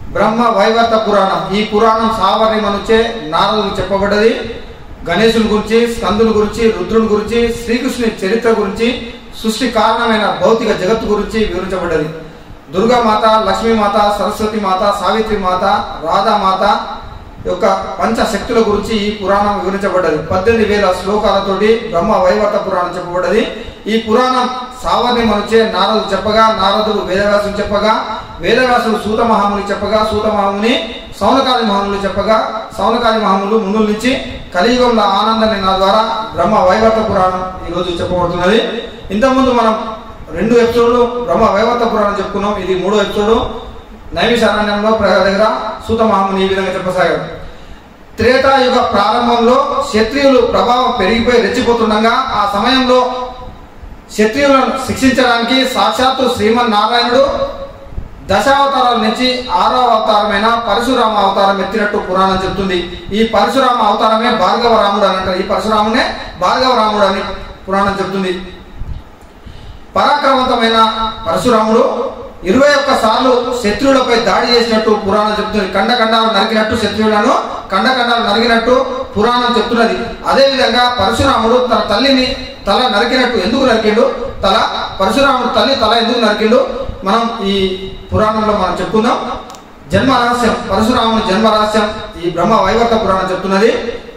బ్రహ్మ వైవర్త పురాణం ఈ పురాణం సావర్ణిమ నుంచే నారదుడు చెప్పబడ్డది గణేశుని గురించి స్కందుని గురించి రుద్రుని గురించి శ్రీకృష్ణుని చరిత్ర గురించి సృష్టి కారణమైన భౌతిక జగత్తు గురించి వివరించబడ్డది దుర్గామాత లక్ష్మీమాత సరస్వతి మాత సావిత్రి మాత రాధామాత యొక్క పంచశక్తుల గురించి ఈ పురాణం వివరించబడ్డది పద్దెనిమిది వేల శ్లోకాలతోటి బ్రహ్మ వైవర్త పురాణం చెప్పబడ్డది ఈ పురాణం సావర్ణిమ నుంచే నారదుడు చెప్పగా నారదుడు వేదవ్యాసుడు చెప్పగా వేదవ్యాసుడు సూత మహాముని చెప్పగా సూత మహాముని సౌనకాది మహాములు చెప్పగా సౌనకాది మహాములు ముందు నుంచి కలియుగంలో ఆనంద నా ద్వారా బ్రహ్మ వైవర్త పురాణం ఈరోజు చెప్పబడుతున్నది ఇంతకుముందు మనం రెండు ఎపిసోడ్లు బ్రహ్మ వైవర్త పురాణం చెప్పుకున్నాం ఇది మూడో ఎపిసోడ్ నైమిషారణ్యంలో ప్రజల దగ్గర సూత మహాముని ఈ విధంగా చెప్పసాగారు త్రేతాయుగ ప్రారంభంలో క్షత్రియులు ప్రభావం పెరిగిపోయి రెచ్చిపోతుండగా ఆ సమయంలో క్షత్రియులను శిక్షించడానికి సాక్షాత్తు శ్రీమన్నారాయణుడు దశావతారాల నుంచి ఆరో అవతారమైన పరశురామ అవతారం ఎత్తినట్టు పురాణం చెప్తుంది ఈ పరశురామ అవతారమే భార్గవ రాముడు అని అంటారు ఈ పరశురామునే భార్గవ రాముడు అని పురాణం చెప్తుంది పరాక్రమవంతమైన పరశురాముడు ఇరవై ఒక్క సార్లు శత్రువులపై దాడి చేసినట్టు పురాణం చెప్తుంది కండకండాలు నరికినట్టు శత్రువులను కండకండాలు నరికినట్టు పురాణం చెప్తున్నది అదేవిధంగా పరశురాముడు తన తల్లిని తల నరికినట్టు ఎందుకు నరికిండు తల పరశురాముడు తల్లి తల ఎందుకు నరికిండు మనం ఈ పురాణంలో మనం చెప్పుకుందాం జన్మ రహస్యం పరశురాముని జన్మ రహస్యం ఈ బ్రహ్మ వైవర్త పురాణం చెప్తున్నది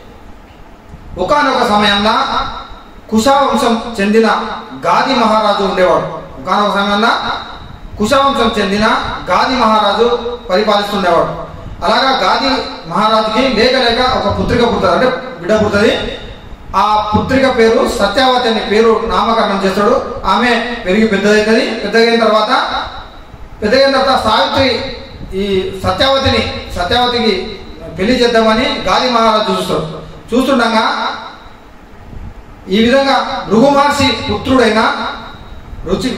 ఒకనొక సమయంలో కుషావంశం చెందిన గాది మహారాజు ఉండేవాడు ఒకనొక సమయంలో కుషావంశం చెందిన గాది మహారాజు పరిపాలిస్తుండేవాడు అలాగా గాది మహారాజుకి లేక లేక ఒక పుత్రిక పుడుతుంది అంటే బిడ్డ పుడుతుంది ఆ పుత్రిక పేరు సత్యావతి అనే పేరు నామకరణం చేస్తాడు ఆమె పెరిగి పెద్దదవుతుంది పెద్దగైన తర్వాత పెద్దగైన తర్వాత సావిత్రి ఈ సత్యావతిని సత్యావతికి పెళ్లి చేద్దామని గాలి మహారాజు చూస్తాడు చూస్తుండగా ఈ విధంగా భృగు మహర్షి పుత్రుడైన రుచి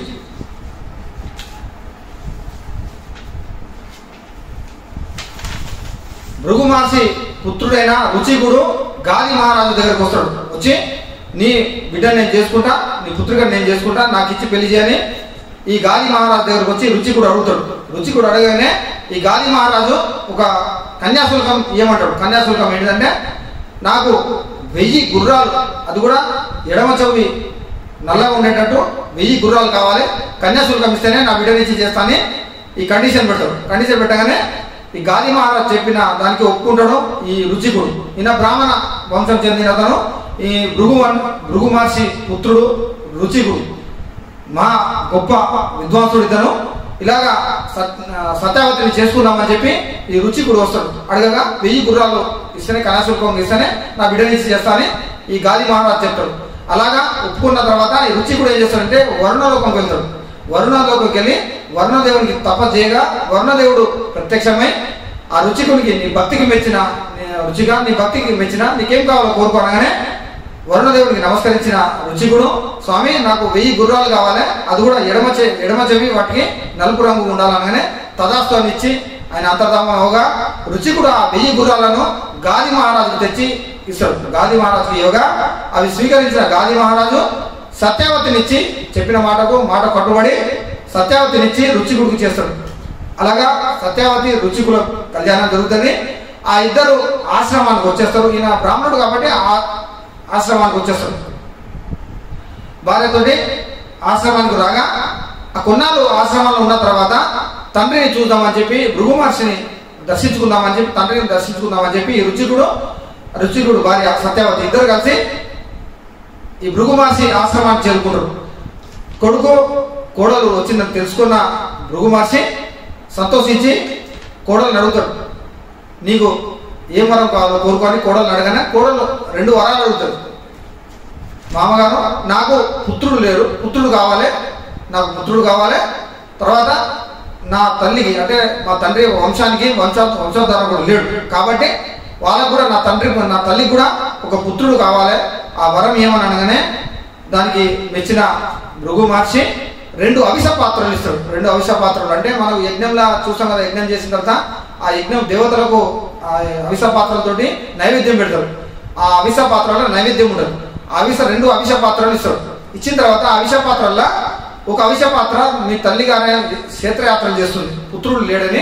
భృగు మహర్షి పుత్రుడైన రుచికుడు గాలి మహారాజు దగ్గరకు వస్తాడు వచ్చి నీ బిడ్డ నేను చేసుకుంటా నీ పుత్రిక నేను చేసుకుంటా నాకు ఇచ్చి పెళ్లి చేయని ఈ గాలి మహారాజు దగ్గరకు వచ్చి రుచికుడు అడుగుతాడు రుచికుడు అడగగానే ఈ గాలి మహారాజు ఒక కన్యాశుల్కం ఇవ్వమంటాడు కన్యాశుల్కం ఏంటంటే నాకు వెయ్యి గుర్రాలు అది కూడా ఎడమ చెవి నల్లగా ఉండేటట్టు వెయ్యి గుర్రాలు కావాలి కన్యాశుల్కం ఇస్తేనే నా బిడ్డ నుంచి చేస్తానని ఈ కండిషన్ పెడతాడు కండిషన్ పెట్టగానే ఈ గాలి మహారాజ్ చెప్పిన దానికి ఒప్పుకుంటాడు ఈ రుచికుడు ఈయన బ్రాహ్మణ వంశం చెందిన అతను ఈ భృగు భృగు మహర్షి పుత్రుడు రుచికుడు మా గొప్ప విద్వాంసుడు ఇతను ఇలాగా సత్ సత్యావతిని చేసుకుందామని చెప్పి ఈ రుచికుడు వస్తాడు అడగగా వెయ్యి గుర్రాలు ఇస్తేనే కళాశుల్కం ఇస్తేనే నా బిడ్డ నుంచి చేస్తానని ఈ గాలి మహారాజ్ చెప్తాడు అలాగా ఒప్పుకున్న తర్వాత ఈ రుచికుడు ఏం చేస్తాడంటే వరుణలోకంకి వెళ్తాడు వరుణలోకంకి వెళ్ళి వరుణదేవునికి తప చేయగా వరుణదేవుడు ప్రత్యక్షమై ఆ రుచికుడికి నీ భక్తికి మెచ్చిన నీ రుచిగా నీ భక్తికి మెచ్చిన నీకేం కావాలో కోరుకోనగానే వరుణదేవుడికి నమస్కరించిన రుచికుడు స్వామి నాకు వెయ్యి గుర్రాలు కావాలి అది కూడా ఎడమ చె ఎడమ చెవి వాటికి నలుపు రంగు ఉండాలనగానే తదాస్తు అని ఇచ్చి ఆయన అంతర్ధామం అవగా రుచికుడు ఆ వెయ్యి గుర్రాలను గాది మహారాజుకు తెచ్చి ఇస్తాడు గాది మహారాజుకి ఇవ్వగా అవి స్వీకరించిన గాది మహారాజు సత్యావతినిచ్చి చెప్పిన మాటకు మాట కట్టుబడి సత్యావతినిచ్చి రుచికుడికి చేస్తాడు అలాగా సత్యావతి రుచికుల కళ్యాణం జరుగుతుంది ఆ ఇద్దరు ఆశ్రమానికి వచ్చేస్తారు ఈయన బ్రాహ్మణుడు కాబట్టి ఆ ఆశ్రమానికి వచ్చేస్తాడు భార్యతోటి ఆశ్రమానికి రాగా ఆ కొన్నాళ్ళు ఆశ్రమంలో ఉన్న తర్వాత తండ్రిని చూద్దామని చెప్పి భృగు మహర్షిని దర్శించుకుందామని చెప్పి తండ్రిని దర్శించుకుందామని చెప్పి ఈ రుచికుడు రుచికుడు భార్య సత్యావతి ఇద్దరు కలిసి ఈ భృగు మహర్షి ఆశ్రమానికి చేరుకుంటారు కొడుకు కోడలు వచ్చిందని తెలుసుకున్న భృగు మహర్షి సంతోషించి కోడలు అడుగుతాడు నీకు ఏం వరం కావాలో కోరుకొని కోడలు అడగనే కోడలు రెండు వరాలు అడుగుతాడు మామగారు నాకు పుత్రుడు లేరు పుత్రుడు కావాలి నాకు పుత్రుడు కావాలి తర్వాత నా తల్లికి అంటే మా తండ్రి వంశానికి వంశ వంశోద్ధారం కూడా లేడు కాబట్టి వాళ్ళకు కూడా నా తండ్రి నా తల్లికి కూడా ఒక పుత్రుడు కావాలి ఆ వరం ఏమని అనగానే దానికి మెచ్చిన భృగు మహర్షి రెండు అవిష పాత్రలు ఇస్తాడు రెండు అవిష పాత్రలు అంటే మనం యజ్ఞంలా చూస్తాం కదా యజ్ఞం చేసిన తర్వాత ఆ యజ్ఞం దేవతలకు ఆ అవిష పాత్రలతోటి నైవేద్యం పెడతారు ఆ అవిష పాత్రలో నైవేద్యం ఉండదు ఆ అవిష రెండు అవిష పాత్రలు ఇస్తాడు ఇచ్చిన తర్వాత ఆ అవిష పాత్రల్లో ఒక అవిష పాత్ర మీ తల్లి గారే క్షేత్రయాత్రలు చేస్తుంది పుత్రుడు లేడని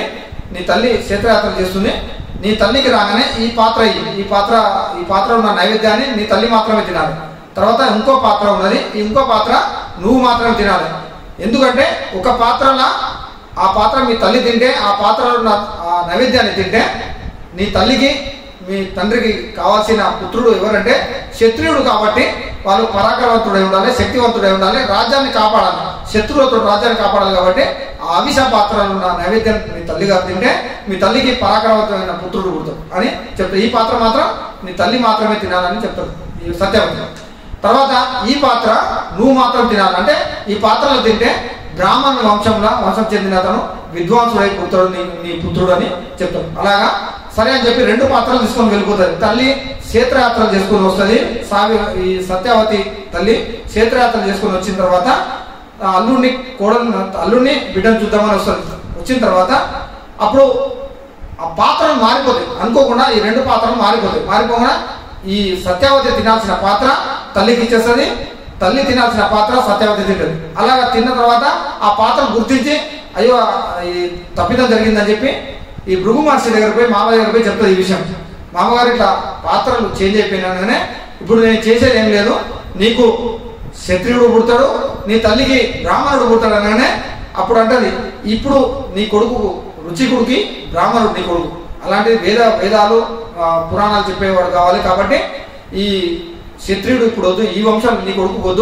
నీ తల్లి క్షేత్రయాత్ర చేస్తుంది నీ తల్లికి రాగానే ఈ పాత్ర ఇయ్యి. ఈ పాత్ర ఈ పాత్ర ఉన్న నైవేద్యాన్ని నీ తల్లి మాత్రమే తినాలి తర్వాత ఇంకో పాత్ర ఉన్నది ఈ ఇంకో పాత్ర నువ్వు మాత్రమే తినాలి ఎందుకంటే ఒక పాత్రలా ఆ పాత్ర మీ తల్లి తింటే ఆ పాత్రలో ఉన్న ఆ నైవేద్యాన్ని తింటే నీ తల్లికి మీ తండ్రికి కావాల్సిన పుత్రుడు ఎవరంటే క్షత్రియుడు కాబట్టి వాళ్ళు పరాక్రమవంతుడై ఉండాలి శక్తివంతుడై ఉండాలి రాజ్యాన్ని కాపాడాలి శత్రువులతో రాజ్యాన్ని కాపాడాలి కాబట్టి ఆ అవిష పాత్రలు ఉన్న నైవేద్యం మీ తల్లి గారు తింటే మీ తల్లికి పరాక్రమవంతమైన పుత్రుడు పుడతాడు అని చెప్తారు ఈ పాత్ర మాత్రం నీ తల్లి మాత్రమే తినాలని చెప్తారు ఈ సత్యవతి తర్వాత ఈ పాత్ర నువ్వు మాత్రం తినాలి అంటే ఈ పాత్రలు తింటే బ్రాహ్మణ వంశంలో వంశం చెందిన అతను విద్వాంసుడై పుత్రుడు నీ నీ పుత్రుడు అని చెప్తాడు అలాగా సరే అని చెప్పి రెండు పాత్రలు తీసుకొని వెళ్ళిపోతుంది తల్లి క్షేత్రయాత్రలు చేసుకొని వస్తుంది సావి ఈ సత్యావతి తల్లి క్షేత్రయాత్రలు చేసుకొని వచ్చిన తర్వాత ఆ అల్లుడిని కోడలు అల్లుడిని బిడ్డను చూద్దామని వస్తుంది వచ్చిన తర్వాత అప్పుడు ఆ పాత్రలు మారిపోతాయి అనుకోకుండా ఈ రెండు పాత్రలు మారిపోతాయి మారిపోకుండా ఈ సత్యావతి తినాల్సిన పాత్ర తల్లికి ఇచ్చేస్తుంది తల్లి తినాల్సిన పాత్ర సత్యావతి తింటుంది అలాగా తిన్న తర్వాత ఆ పాత్ర గుర్తించి అయ్యో ఈ తప్పిదం జరిగిందని చెప్పి ఈ భృగు మహర్షి దగ్గర పోయి మామ దగ్గర పోయి చెప్తుంది ఈ విషయం మామగారు ఇట్లా పాత్రలు చేంజ్ అయిపోయినాగానే ఇప్పుడు నేను చేసేది ఏం లేదు నీకు క్షత్రియుడు పుడతాడు నీ తల్లికి బ్రాహ్మణుడు పుడతాడు అనగానే అప్పుడు అంటది ఇప్పుడు నీ కొడుకు రుచికుడికి బ్రాహ్మణుడు నీ కొడుకు అలాంటి వేద వేదాలు ఆ, పురాణాలు చెప్పేవాడు కావాలి కాబట్టి ఈ క్షత్రియుడు ఇప్పుడు వద్దు ఈ వంశం నీ కొడుకు వద్దు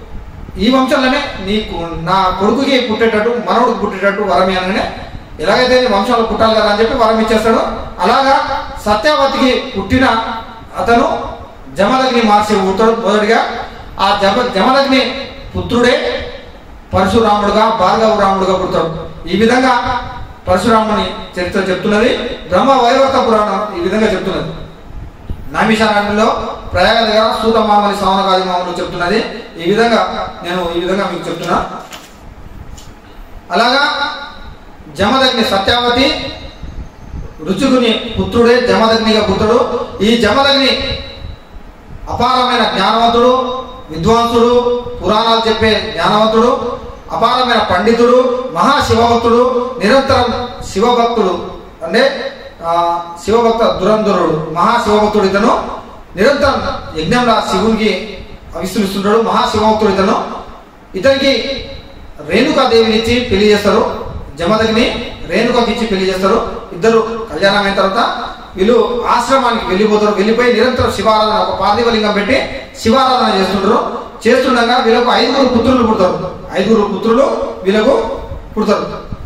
ఈ వంశంలోనే నీకు నా కొడుకుకి పుట్టేటట్టు మనవడికి పుట్టేటట్టు వరం అనగానే ఎలాగైతే నీ వంశంలో పుట్టాలి కదా అని చెప్పి వరం ఇచ్చేస్తాడు అలాగా సత్యావతికి పుట్టిన అతను జమదగ్ని మహర్షి పుడతాడు మొదటిగా ఆ జమ జమదగ్ని పుత్రుడే పరశురాముడుగా భార్గవ రాముడుగా పుడతాడు ఈ విధంగా పరశురాముని చరిత్ర చెప్తున్నది బ్రహ్మ వైవర్త పురాణం ఈ విధంగా చెప్తున్నది నామిషారణ్యంలో ప్రయాగ దగ్గర సూత మామని సవనగాది మామలు చెప్తున్నది ఈ విధంగా నేను ఈ విధంగా మీకు చెప్తున్నా అలాగా జమదగ్ని సత్యావతి రుచుకుని పుత్రుడే జమదగ్నిగా పుత్రుడు ఈ జమదగ్ని అపారమైన జ్ఞానవంతుడు విద్వాంసుడు పురాణాలు చెప్పే జ్ఞానవంతుడు అపారమైన పండితుడు మహాశివభక్తుడు నిరంతరం శివభక్తుడు అంటే ఆ, శివభక్త దురంధరుడు మహాశివభక్తుడు ఇతను నిరంతరం యజ్ఞంలో శివునికి విస్తులుస్తుంటాడు మహాశివభక్తుడు ఇతను ఇతనికి రేణుకాదేవిని ఇచ్చి పెళ్లి చేస్తారు జమదగ్ని రేణుకకి ఇచ్చి పెళ్లి చేస్తారు ఇద్దరు కళ్యాణం అయిన తర్వాత వీళ్ళు ఆశ్రమానికి వెళ్ళిపోతారు వెళ్ళిపోయి నిరంతరం శివారాధన ఒక పార్థివలింగం పెట్టి శివారాధన చేస్తుంటారు చేస్తుండగా వీళ్ళకు ఐదుగురు పుత్రులు పుడతారు ఐదుగురు పుత్రులు వీళ్ళకు పుడతారు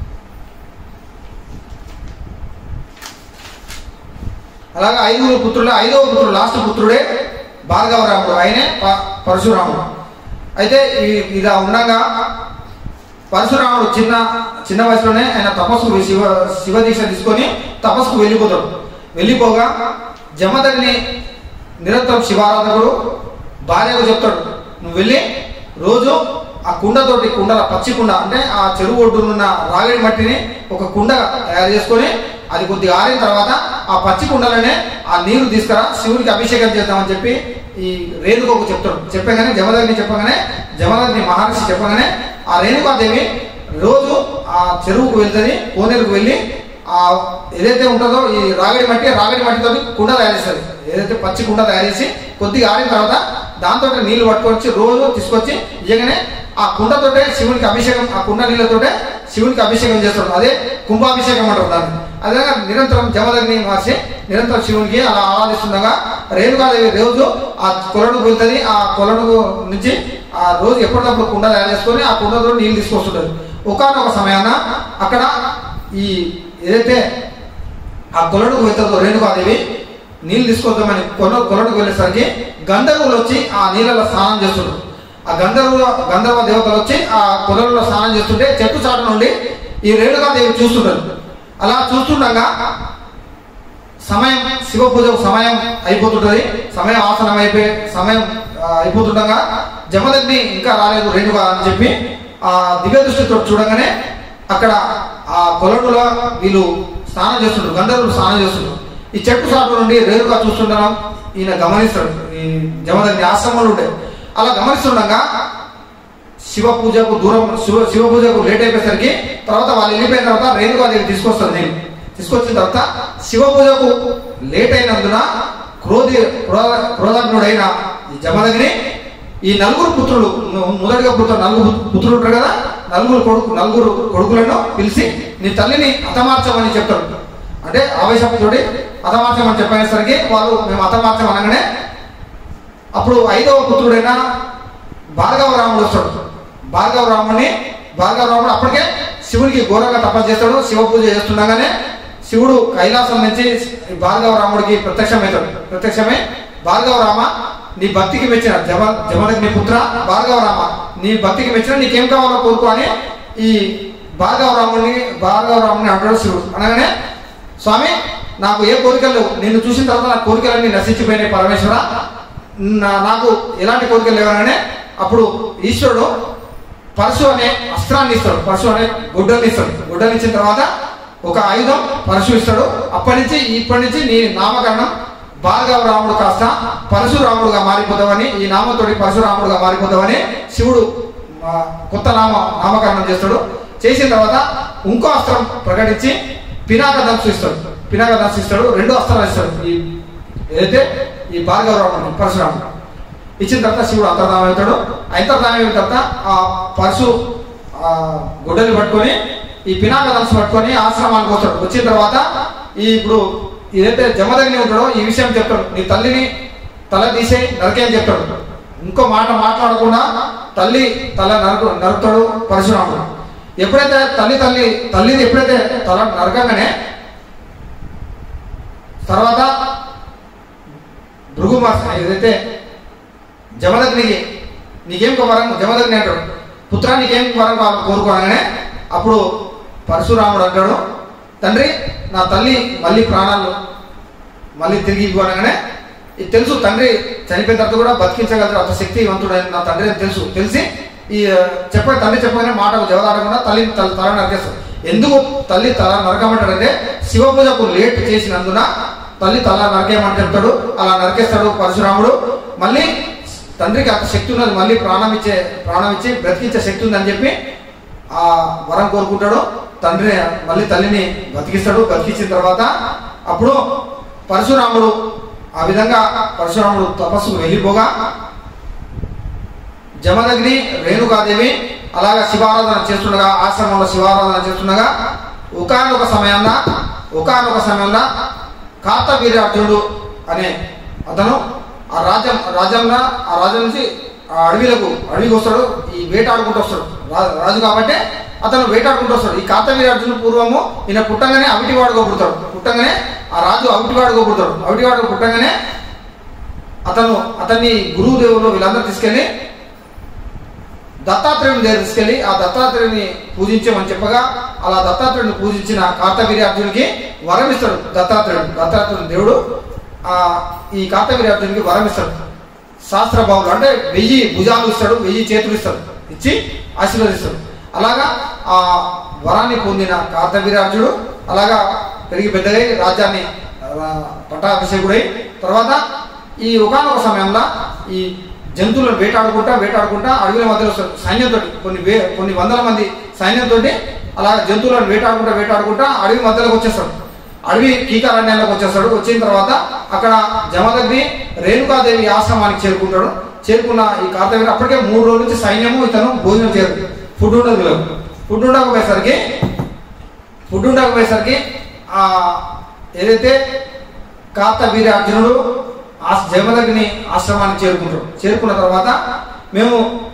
అలాగే ఐదుగురు పుత్రులు ఐదవ పుత్రుడు లాస్ట్ పుత్రుడే భార్గవరాముడు ఆయనే ప- పరశురాముడు అయితే ఈ- ఇలా ఉండగా పరశురాముడు చిన్న చిన్న వయసులోనే ఆయన తపస్సుకు శివ శివ దీక్ష తీసుకొని తపస్సుకు వెళ్ళిపోతాడు వెళ్ళిపోగా జమదగ్ని నిరంతరం శివారాధకుడు భార్యకు చెప్తాడు నువ్వు వెళ్ళి రోజు ఆ కుండతోటి కుండల పచ్చి కుండ అంటే ఆ చెరువు ఒడ్డునున్న రాగడి మట్టిని ఒక కుండ తయారు చేసుకొని అది కొద్దిగా ఆరిన తర్వాత ఆ పచ్చి కుండలోనే ఆ నీరు తీసుకురా శివుడికి అభిషేకం చేద్దామని చెప్పి ఈ రేణుకోకు చెప్తాడు చెప్పగానే జమదగ్ని చెప్పగానే జమదగ్ని మహర్షి చెప్పగానే ఆ రేణుకాదేవి రోజు ఆ చెరువుకు వెళ్తుంది కోనేరుకు వెళ్ళి ఆ ఏదైతే ఉంటుందో ఈ రాగడి మట్టి రాగడి మట్టితో కుండ తయారు చేస్తుంది ఏదైతే పచ్చి కుండ తయారు చేసి కొద్దిగా ఆరిన తర్వాత దాంతో నీళ్లు పట్టుకొచ్చి రోజు తీసుకొచ్చి ఇయ్యగానే ఆ కుండతోటే శివునికి అభిషేకం ఆ కుండ నీళ్ళతోటే శివునికి అభిషేకం చేస్తాడు అదే కుంభాభిషేకం అంటారు దాన్ని అదే నిరంతరం జమదగ్ని మార్చి నిరంతరం శివునికి అలా ఆరాధిస్తుండగా రేణుకాదేవి రోజు ఆ కొలనుకు వెళ్తుంది ఆ కొలనుకు నుంచి ఆ రోజు ఎప్పటికప్పుడు కుండ తయారు చేసుకొని ఆ కుండతో నీళ్ళు తీసుకొస్తుంటది ఒకనొక సమయాన అక్కడ ఈ ఏదైతే ఆ కొలనుకు వెళ్తుందో రేణుకాదేవి నీళ్ళు తీసుకొద్దామని కొల కొలనుకు వెళ్ళేసరికి గంధర్వులు వచ్చి ఆ నీళ్ళలో స్నానం చేస్తుంటారు ఆ గంధర్వ గంధర్వ దేవతలు వచ్చి ఆ కొలలో స్నానం చేస్తుంటే చెట్టు చాటు నుండి ఈ రేణుకాదేవి చూస్తుంటారు అలా చూస్తుండగా సమయం శివ పూజకు సమయం అయిపోతుంటది సమయం ఆసనం అయిపోయి సమయం ఆ, అయిపోతుండగా జమదగ్ని ఇంకా రాలేదు రేణుగా అని చెప్పి ఆ దివ్య దృష్టితో చూడగానే అక్కడ ఆ కొలనులో వీళ్ళు స్నానం చేస్తుంటారు గంధర్వులు స్నానం చేస్తుంటారు ఈ చెట్టు చాటు నుండి రేణుగా చూస్తుండడం ఈయన గమనిస్తాడు ఈ జమదగ్ని ఆశ్రమంలో ఉండే అలా గమనిస్తుండగా శివ పూజకు దూరం శివ శివ పూజకు లేట్ అయిపోయేసరికి తర్వాత వాళ్ళు వెళ్ళిపోయిన తర్వాత రేణుకాదేవి తీసుకొస్తారు నేను తీసుకొచ్చిన తర్వాత శివ పూజకు లేట్ అయినందున క్రోధి క్రోధ క్రోధాగ్నుడైన ఈ జమదగ్ని ఈ నలుగురు పుత్రులు ము- మొదటిగా పుత్రులు నలుగురు పుత్రులు ఉంటారు కదా నలుగురు కొడుకు నలుగురు కొడుకులను పిలిచి నీ తల్లిని హతమార్చమని చెప్తాడు అంటే ఆవేశంతోటి హతమార్చమని చెప్పేసరికి వాళ్ళు మేము హతమార్చం అనగానే అప్పుడు ఐదవ పుత్రుడైన భార్గవ రాముడు వస్తాడు భార్గవ రాముడిని భార్గవ రాముడు అప్పటికే శివునికి ఘోరంగా తపస్సు చేస్తాడు శివ పూజ చేస్తుండగానే శివుడు కైలాసం నుంచి ఈ భార్గవ రాముడికి ప్రత్యక్షమవుతాడు ప్రత్యక్షమై భార్గవ రామ నీ భక్తికి మెచ్చిన జమ జమదగ్ని పుత్ర భార్గవ రామ నీ భక్తికి మెచ్చిన నీకేం కావాలో కోరుకో అని ఈ భార్గవ రాముడిని భార్గవ రాముడిని అంటాడు శివుడు అనగానే స్వామి నాకు ఏ కోరికలు లేవు నిన్ను చూసిన తర్వాత నా కోరికలన్నీ నశించిపోయినాయి పరమేశ్వర నా- నాకు ఎలాంటి కోరికలు లేవనగానే అప్పుడు ఈశ్వరుడు పరశు అనే అస్త్రాన్ని ఇస్తాడు పరశు అనే గుడ్డల్ని ఇస్తాడు గుడ్డలు ఇచ్చిన తర్వాత ఒక ఆయుధం పరశు ఇస్తాడు అప్పటి నుంచి ఇప్పటి నుంచి నీ నామకరణం భార్గవ రాముడు కాస్త పరశురాముడుగా మారిపోతావని ఈ నామంతోటి పరశురాముడుగా మారిపోతావని శివుడు ఆ, కొత్త నామ నామకరణం చేస్తాడు చేసిన తర్వాత ఇంకో అస్త్రం ప్రకటించి పినాక దంశు ఇస్తాడు పినాక దంశు ఇస్తాడు రెండు అస్త్రాలు ఇస్తాడు ఈ ఏదైతే ఈ భార్గవ రాముడు పరశురాముడు ఇచ్చిన తర్వాత శివుడు అంతర్ధానం అవుతాడు అంతర్ధానం అయిన తర్వాత ఆ పరశు ఆ గుడ్డని పట్టుకొని ఈ పినాక దంశు పట్టుకొని ఆశ్రమానికి వస్తాడు వచ్చిన తర్వాత ఈ ఇప్పుడు ఏదైతే జమదగ్ని ఉంటాడో ఈ విషయం చెప్తాడు నీ తల్లిని తల తీసే నరకే అని చెప్తాడు ఇంకో మాట మాట్లాడకుండా తల్లి తల నరకు నరుకుతాడు పరశురాముడు ఎప్పుడైతే తల్లి తల్లి తల్లిని ఎప్పుడైతే తల నరకంగానే తర్వాత భృగు మహర్షి ఏదైతే జమదగ్నికి నీకేం వరం జమదగ్ని అంటాడు పుత్రా నీకేం వరం కావాలి కోరుకోనగానే అప్పుడు పరశురాముడు అంటాడు తండ్రి నా తల్లి మళ్ళీ ప్రాణాలు మళ్ళీ తిరిగి ఇవ్వనగానే ఇది తెలుసు తండ్రి చనిపోయిన తర్వాత కూడా బతికించగలరు అంత శక్తివంతుడు అని నా తండ్రి అని తెలుసు తెలిసి ఈ ఆ, చెప్పే తండ్రి చెప్పగానే మాటకు జవదాడకుండా తల్లి తల తల నరికేస్తాడు ఎందుకు తల్లి తల నరకమంటాడంటే శివ పూజకు లేట్ చేసినందున తల్లి తల నరకేయమని చెప్తాడు అలా నరికేస్తాడు పరశురాముడు మళ్ళీ తండ్రికి అంత శక్తి ఉన్నది మళ్ళీ ప్రాణం ఇచ్చే ప్రాణం ఇచ్చి బ్రతికించే శక్తి ఉందని చెప్పి ఆ వరం కోరుకుంటాడు తండ్రి మళ్ళీ తల్లిని బతికిస్తాడు బతికించిన తర్వాత అప్పుడు పరశురాముడు ఆ విధంగా పరశురాముడు తపస్సుకు వెళ్ళిపోగా జమదగ్ని రేణుకాదేవి అలాగా శివారాధన చేస్తుండగా ఆశ్రమంలో శివారాధన చేస్తుండగా ఒకనొక సమయంలో ఒకనొక సమయంలో కార్తవీర్యార్జునుడు అనే అతను ఆ రాజ్యం రాజ్యంలో ఆ రాజ్యం నుంచి ఆ అడవిలకు అడవికి వస్తాడు ఈ వేటాడుకుంటూ వస్తాడు రా- రాజు కాబట్టి అతను వేటాడుకుంటూ వస్తాడు ఈ కార్తవీర్యార్జునుడు పూర్వము ఈయన పుట్టంగానే అవిటివాడుగా పుడతాడు పుట్టంగానే ఆ రాజు అవిటివాడుగా పుడతాడు అవిటివాడుగా పుట్టంగానే అతను అతన్ని గురువు దేవులు వీళ్ళందరూ తీసుకెళ్ళి దత్తాత్రేయుని దగ్గర తీసుకెళ్ళి ఆ దత్తాత్రేయుని పూజించమని చెప్పగా అలా దత్తాత్రేయుని పూజించిన కార్తవీర్యార్జునికి వరం ఇస్తాడు దత్తాత్రేయుడు దత్తాత్రేయుడు దేవుడు ఆ ఈ కార్తవీర్యార్జునికి వరం ఇస్తాడు శాస్త్ర బాబులు అంటే వెయ్యి భుజాలు ఇస్తాడు వెయ్యి చేతులు ఇస్తాడు ఇచ్చి ఆశీర్వదిస్తాడు అలాగా ఆ వరాన్ని పొందిన కార్తవీర్యార్జుడు అలాగా పెరిగి పెద్దగై రాజ్యాన్ని ఆ, పట్టాభిషేకుడై తర్వాత ఈ ఒకనొక సమయంలో ఈ జంతువులను వేటాడుకుంటా వేటాడుకుంటా అడవిల మధ్యలో వస్తారు సైన్యంతో కొన్ని వే కొన్ని వందల మంది సైన్యంతో అలా జంతువులను వేటాడుకుంటా వేటాడుకుంటా అడవి మధ్యలోకి వచ్చేస్తాడు అడవి కీకారణ్యాలకు వచ్చేస్తాడు వచ్చిన తర్వాత అక్కడ జమదగ్ని రేణుకాదేవి ఆశ్రమానికి చేరుకుంటాడు చేరుకున్న ఈ కార్తవీర అప్పటికే మూడు రోజుల నుంచి సైన్యము ఇతను భోజనం చేయరు ఫుడ్ ఉండదు వీళ్ళకు ఫుడ్ ఉండకపోయేసరికి ఫుడ్ ఉండకపోయేసరికి ఆ ఏదైతే కార్తవీర అర్జునుడు ఆ జమదగ్ని ఆశ్రమానికి చేరుకుంటాడు చేరుకున్న తర్వాత మేము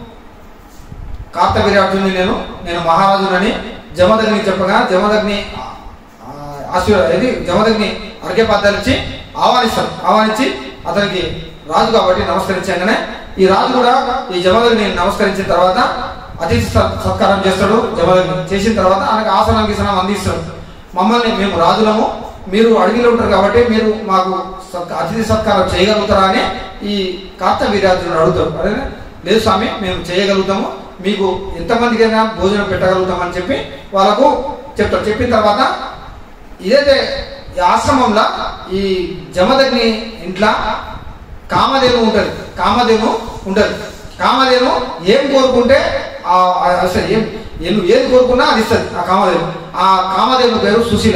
కార్తవీర్యార్జునుని నేను నేను మహారాజునని జమదగ్ని చెప్పగా జమదగ్ని ఆ, ఆశీర్వాద ఇది జమదగ్ని అర్ఘ్యపాద్యాలు ఇచ్చి ఆహ్వానిస్తాడు ఆహ్వానించి అతనికి రాజు కాబట్టి నమస్కరించగానే ఈ రాజు కూడా ఈ జమదగ్ని నమస్కరించిన తర్వాత అతిథి సత్- సత్కారం చేస్తాడు జమదగ్ని చేసిన తర్వాత ఆయనకు ఆసనం గీసనం అందిస్తాడు మమ్మల్ని మేము రాజులము మీరు అడవిలో ఉంటారు కాబట్టి మీరు మాకు సత్- అతిథి సత్కారం చేయగలుగుతారా అని ఈ కార్తవీర్యార్జునుడు అడుగుతాడు అదే లేదు స్వామి మేము చేయగలుగుతాము మీకు ఎంతమందికైనా భోజనం పెట్టగలుగుతామని చెప్పి వాళ్ళకు చెప్తారు చెప్పిన తర్వాత ఇదైతే ఈ ఆశ్రమంలో ఈ జమదగ్ని ఇంట్లో కామధేను ఉంటుంది కామధేను ఉంటుంది కామధేను ఏం కోరుకుంటే ఆ ఆ- అసలు ఏం ఏం- ఏది కోరుకున్నా అది ఇస్తుంది ఆ కామధేను ఆ కామధేను పేరు సుశీల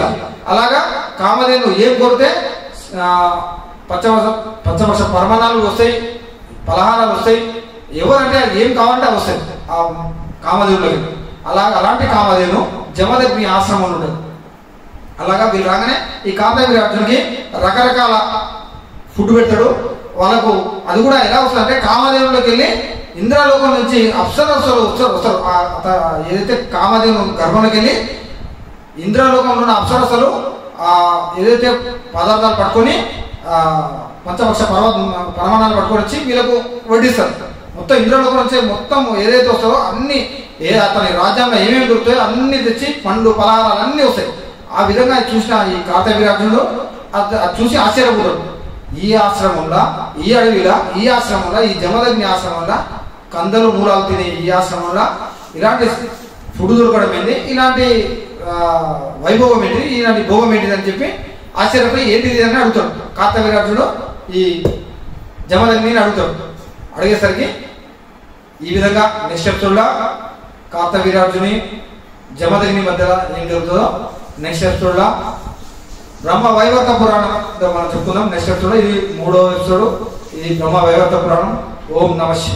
అలాగా కామధేను ఏం కోరితే ఆ, పంచవర్ష పంచవర్ష పరమాణాలు వస్తాయి పలహారాలు వస్తాయి ఎవరంటే అది ఏం కావాలంటే అవి వస్తాయి ఆ కామధేనులకి అలా అలాంటి కామధేను జమదగ్ని ఆశ్రమంలో ఉండదు అలాగా వీళ్ళు రాగానే ఈ కామదేవి అర్జున్కి రకరకాల ఫుడ్ పెడతాడు వాళ్ళకు అది కూడా ఎలా వస్తుంది అంటే కామదేవులోకి వెళ్ళి ఇంద్రలోకం నుంచి అప్సరస్సులు వస్తారు వస్తారు ఆ అత- ఏదైతే కామదేవుని గర్భంలోకి వెళ్ళి ఇంద్రలోకంలో ఉన్న అప్సరస్సులు ఆ ఏదైతే పదార్థాలు పట్టుకొని ఆ పంచపక్ష పర్వత పరమాణాలు పట్టుకొని వచ్చి వీళ్ళకు వడ్డిస్తారు మొత్తం ఇంద్రలోకం నుంచి మొత్తం ఏదైతే వస్తారో అన్ని ఏ అతని రాజ్యంలో ఏమేమి దొరుకుతాయో అన్ని తెచ్చి పండ్లు పలహారాలు అన్నీ వస్తాయి ఆ విధంగా చూసిన ఈ కార్తవీరాజుడు అది అది చూసి ఆశ్చర్యపోతాడు ఈ ఆశ్రమంలో ఈ అడవిలో ఈ ఆశ్రమంలో ఈ జమదగ్ని ఆశ్రమంలో కందలు మూలాలు తినే ఈ ఆశ్రమంలో ఇలాంటి ఫుడ్ దొరకడం ఏంటి ఇలాంటి ఆ, వైభవం ఏంటి ఇలాంటి భోగం ఏంటిది అని చెప్పి ఆశ్చర్యపోయి ఏంటిది అని అడుగుతాడు కార్తవీరాజుడు ఈ జమదగ్నిని అడుగుతాడు అడిగేసరికి ఈ విధంగా నెక్స్ట్ ఎపిసోడ్లో కార్తవీరాజుని జమదగ్ని మధ్యలో ఏం జరుగుతుందో నెక్స్ట్ ఎపిసోడ్లో బ్రహ్మ వైవర్త పురాణం మనం చెప్పుకుందాం నెక్స్ట్ ఎపిసోడ్ ఇది మూడో ఎపిసోడ్ ఇది బ్రహ్మ వైవర్త పురాణం ఓం నమ శివాయ.